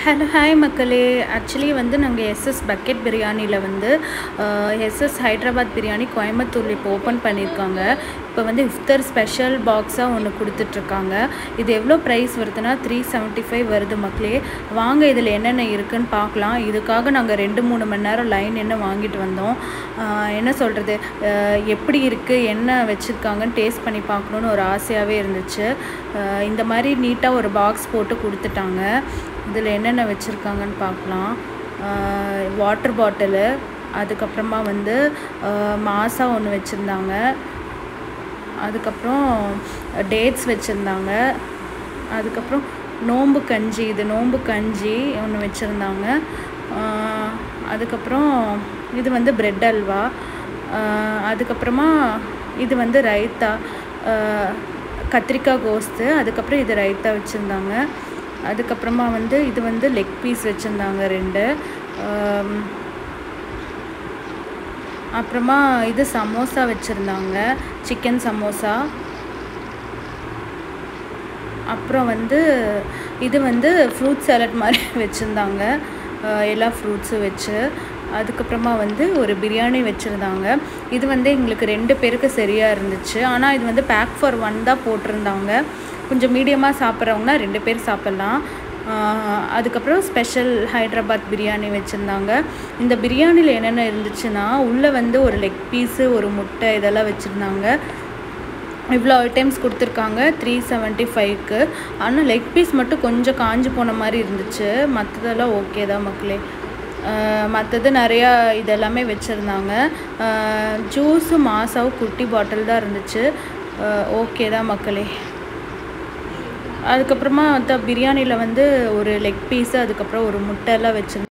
hello hi மக்களே actually வந்து நாங்கள் எஸ்எஸ் பக்கெட் பிரியாணியில் வந்து எஸ்எஸ் ஹைதராபாத் பிரியாணி கோயம்புத்தூரில் இப்போ ஓப்பன் பண்ணியிருக்காங்க இப்போ வந்து இஃப்தர் ஸ்பெஷல் பாக்ஸாக ஒன்று கொடுத்துட்ருக்காங்க இது எவ்வளோ ப்ரைஸ் வருதுன்னா த்ரீ செவன்ட்டி ஃபைவ் வருது மக்களே வாங்க இதில் என்னென்ன இருக்குன்னு பார்க்கலாம் இதுக்காக நாங்கள் ரெண்டு மூணு மணி நேரம் லைன் என்ன வாங்கிட்டு வந்தோம் ஆஹ் என்ன சொல்கிறது எப்படி இருக்குது என்ன வச்சுருக்காங்கன்னு டேஸ்ட் பண்ணி பார்க்கணுன்னு ஒரு ஆசையாகவே இருந்துச்சு ஆஹ் இந்த மாதிரி நீட்டாக ஒரு பாக்ஸ் போட்டு கொடுத்துட்டாங்க இதில் என்னென்ன வச்சுருக்காங்கன்னு பார்க்கலாம் வாட்டர் பாட்டிலு அதுக்கப்புறமா வந்து ஆஹ் மாசா ஒன்று வச்சுருந்தாங்க அதுக்கப்புறம் டேட்ஸ் வச்சுருந்தாங்க அதுக்கப்புறம் நோம்பு கஞ்சி இது நோம்பு கஞ்சி ஒன்று வச்சுருந்தாங்க அதுக்கப்புறம் இது வந்து பிரெட் அல்வா ஆஹ் அதுக்கப்புறமா இது வந்து ரைத்தா ஆஹ் கத்திரிக்காய் கோஸ்து அதுக்கப்புறம் இது ரைத்தா வச்சுருந்தாங்க அதுக்கப்புறமா வந்து இது வந்து லெக் பீஸ் வச்சுருந்தாங்க ரெண்டு ஆம், அப்புறமா இது சமோசா வச்சுருந்தாங்க சிக்கன் சமோசா அப்புறம் வந்து இது வந்து ஃப்ரூட் சாலட் மாதிரி வச்சுருந்தாங்க எல்லா ஃப்ரூட்ஸும் வச்சு அதுக்கப்புறமா வந்து ஒரு பிரியாணி வச்சுருந்தாங்க இது வந்து எங்களுக்கு ரெண்டு பேருக்கு சரியாக இருந்துச்சு ஆனால் இது வந்து பேக் ஃபார் ஒன் தான் போட்டிருந்தாங்க கொஞ்சம் மீடியமாக சாப்பிட்றவங்கன்னா ரெண்டு பேர் சாப்பிட்லாம் ஆஹ் அதுக்கப்புறம் ஸ்பெஷல் ஹைதராபாத் பிரியாணி வச்சுருந்தாங்க இந்த பிரியாணியில் என்னென்ன இருந்துச்சுன்னா உள்ளே வந்து ஒரு லெக் பீஸு ஒரு முட்டை இதெல்லாம் வச்சுருந்தாங்க இவ்வளோ ஐட்டம்ஸ் கொடுத்துருக்காங்க த்ரீ செவன்ட்டி ஃபைவ்க்கு ஆனால் லெக் பீஸ் மட்டும் கொஞ்சம் காஞ்சு போன மாதிரி இருந்துச்சு மற்றதெல்லாம் ஓகே தான் மக்களே மற்றது நிறையா இதெல்லாமே வச்சுருந்தாங்க ஜூஸும் மாசாவும் குட்டி பாட்டில் தான் இருந்துச்சு ஓகே தான் மக்களே அதுக்கப்புறமா வந்து பிரியாணியில் வந்து ஒரு லெக் பீஸு அதுக்கப்புறம் ஒரு முட்டை எல்லாம் வச்சுருந்தாங்க